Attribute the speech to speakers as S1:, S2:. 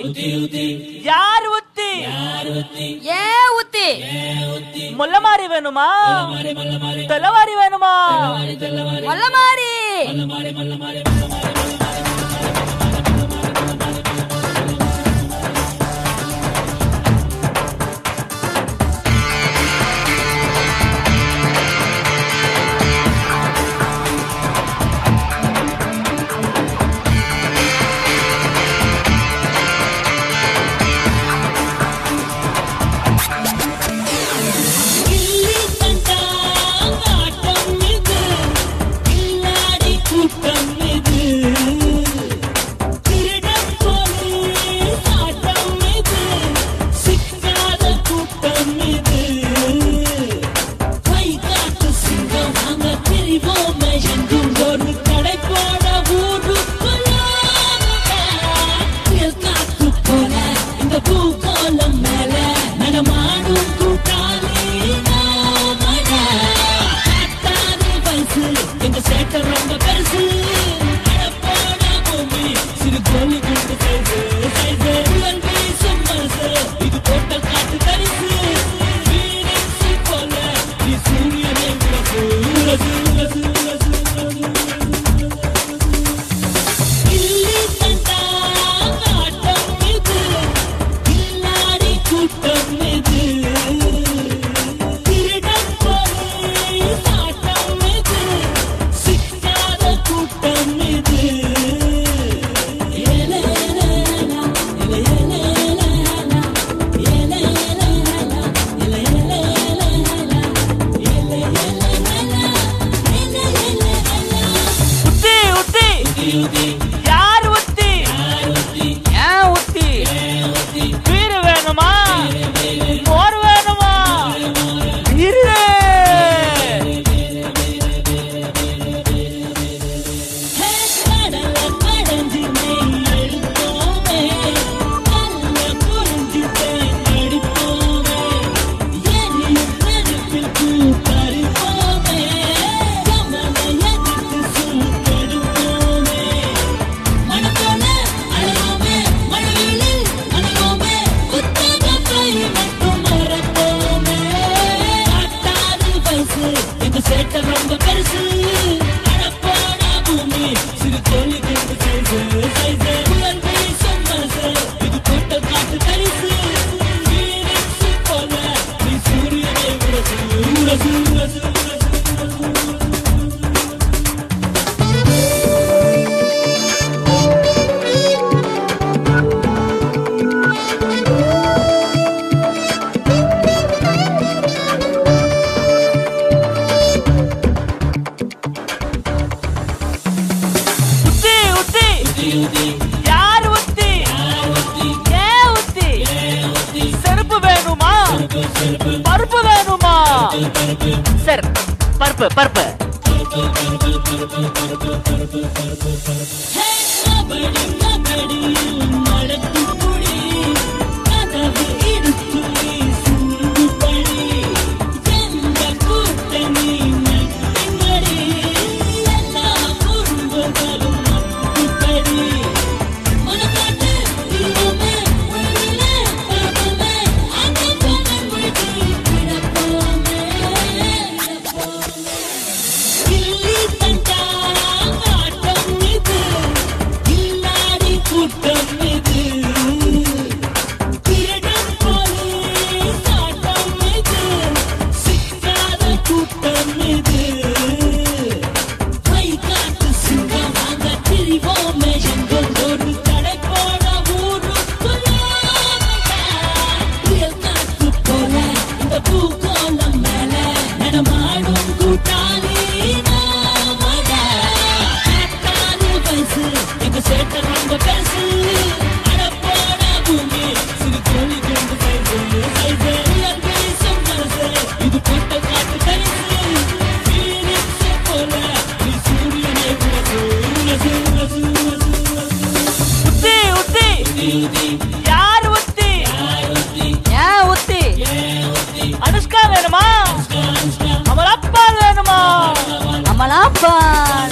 S1: யார் உத்தி
S2: ஏன் ஊத்தி
S1: முள்ளமாரி வேணுமா தெல்லவாரி வேணுமா
S2: மொல்ல மாறி
S3: கில்லி தண்டா ஆட்டம் இது கில்லாடி கூட்டம் இது திருடம் போலீஸ் ஆட்டம் இது சிக்காத கூட்டம் இது கை காட்டு சிங்கம் நாங்க திரிவோமே எங்கும் ஒரு கடை போட ஊருக்குள்ள புயல் காத்து போல இந்த பூகோளம் மேல நடமாடும் கூட்டாளி நாமடா. காட்டாத வயசு, எங்க சேட்டை ரொம்ப பெருசு. அடப்போட பூமி, சிறு கோலி குண்டு size, size. புயல் வீசும் மனசு, இது போட்ட காட்டு தரிசு. Phoenix போல, நீ சூரியனை உரசு, உரசு, உரசு, உரசு, உரசு. கில்லி தண்டா ஆட்டம் இது கில்லாடி கூட்டம் இது திருடம் போலீஸ் ஆட்டம் இது சிக்காத கூட்டம் இது ஏலே ஏலே ஏலே ஏலே ஏலே ஏலே ஏலே ஏலே
S1: உத்தி உத்தி யார் உத்தி ஏன் உத்தி வீடு வேணுமா மோர் வேணுமா வீடு
S3: கடல கடந்து நெய் எடுத்தோமே நல்ல புரிஞ்சு தேடிப்போமே எரியும் நெருப்பில் பூ பறிப்போமே கமலை எதிர்த்து சூட்டெடுப்போமே மனப்போல அழகோமே மழையிலில் அணுகோமே புத்தகத்தை மட்டும் மறப்போமே காட்டாது வயசு எங்க சேட்டை ரொம்ப பெருசு அடப்போட பூமி சிறு கோழி குண்டு சைஸு சைஸு புயல் வீசும் மனசு இது போட்ட காட்டு தரிசு Phoenix போல நீ சூரியனை உரசு உரசு உரசு உரசு உரசு
S1: உத்தி உத்தி யார் உத்தி ஏன் உத்தி செருப்பு வேணுமா பருப்பு வேணுமா சரி பருப்பு பருப்பு
S3: கபடி கபடியில் நடக்கும் குடி கதவு இடுக்குள்ளே சூழ்ந்து படி எந்த கூட்டணி நட்டினடி எல்லா குறும்புகளும் நட்டுப்படி உனக்காட்டு இருவோமே உழவிலே பாப்போமே அந்த பொங்கல் முடிச்சு கிடப்போமே கில்லி தண்டா ஆட்டம் இது கில்லாடி கூட்டம் இது திருடன் போலீஸ் ஆட்டம் இது சிக்காத கூட்டம் இது கை காட்டு சிங்கம் நாங்க திரிவோமே எங்கும் ஒரு கடை போட ஊருக்குள்ள புயல் காத்து போல இந்த பூகோளம் மேல நடமாடும் கூட்டாளி நாமடா. காட்டாத வயசு, எங்க சேட்டை ரொம்ப பெருசு. அடப்போட பூமி, சிறு கோழி குண்டு size, size. புயல் வீசும் மனசு, இது போட்ட காட்டு தரிசு. Phoenix போல நீ சூரியனை உரசு, உரசு, உரசு, உரசு, உரசு.
S1: உத்தி உத்தி யார் உத்தி
S2: ஏன் ஊத்தி
S1: அனுஷ்கா வேணுமா அமலப்பா வேணுமா
S2: அமலாப்பான்